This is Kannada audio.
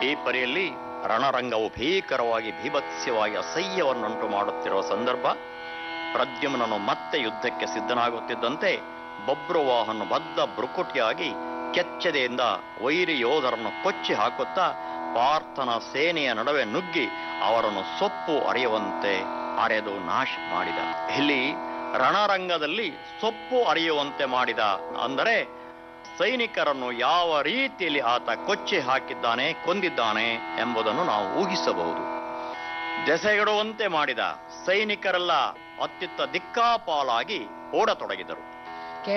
ಈ ಪರಿಯಲ್ಲಿ ರಣರಂಗವು ಭೀಕರವಾಗಿ ಭೀಭತ್ಸ್ಯವಾಗಿ ಅಸಹ್ಯವನ್ನುಂಟು ಮಾಡುತ್ತಿರುವ ಸಂದರ್ಭ ಪ್ರದ್ಯುಮ್ನನು ಮತ್ತೆ ಯುದ್ಧಕ್ಕೆ ಸಿದ್ಧನಾಗುತ್ತಿದ್ದಂತೆ ಬಬ್ರುವಾಹನು ಬದ್ಧ ಬೃಕುಟಿಯಾಗಿ ಕೆಚ್ಚದೆಯಿಂದ ವೈರಿ ಯೋಧರನ್ನು ಕೊಚ್ಚಿ ಹಾಕುತ್ತಾ ಪಾರ್ಥನ ಸೇನೆಯ ನಡುವೆ ನುಗ್ಗಿ ಅವರನ್ನು ಸೊಪ್ಪು ಅರಿಯುವಂತೆ ಅರೆದು ನಾಶ ಮಾಡಿದ ಇಲ್ಲಿ ರಣರಂಗದಲ್ಲಿ ಸೊಪ್ಪು ಅರಿಯುವಂತೆ ಮಾಡಿದ ಅಂದರೆ ಸೈನಿಕರನ್ನು ಯಾವ ರೀತಿಯಲ್ಲಿ ಆತ ಕೊಚ್ಚಿ ಹಾಕಿದ್ದಾನೆ ಕೊಂದಿದ್ದಾನೆ ಎಂಬುದನ್ನು ನಾವು ಊಹಿಸಬಹುದು ದೆಸೆಗೆಡುವಂತೆ ಮಾಡಿದ ಸೈನಿಕರೆಲ್ಲ ಅತ್ಯುತ್ತ ದಿಕ್ಕಾಪಾಲಾಗಿ ಓಡತೊಡಗಿದರು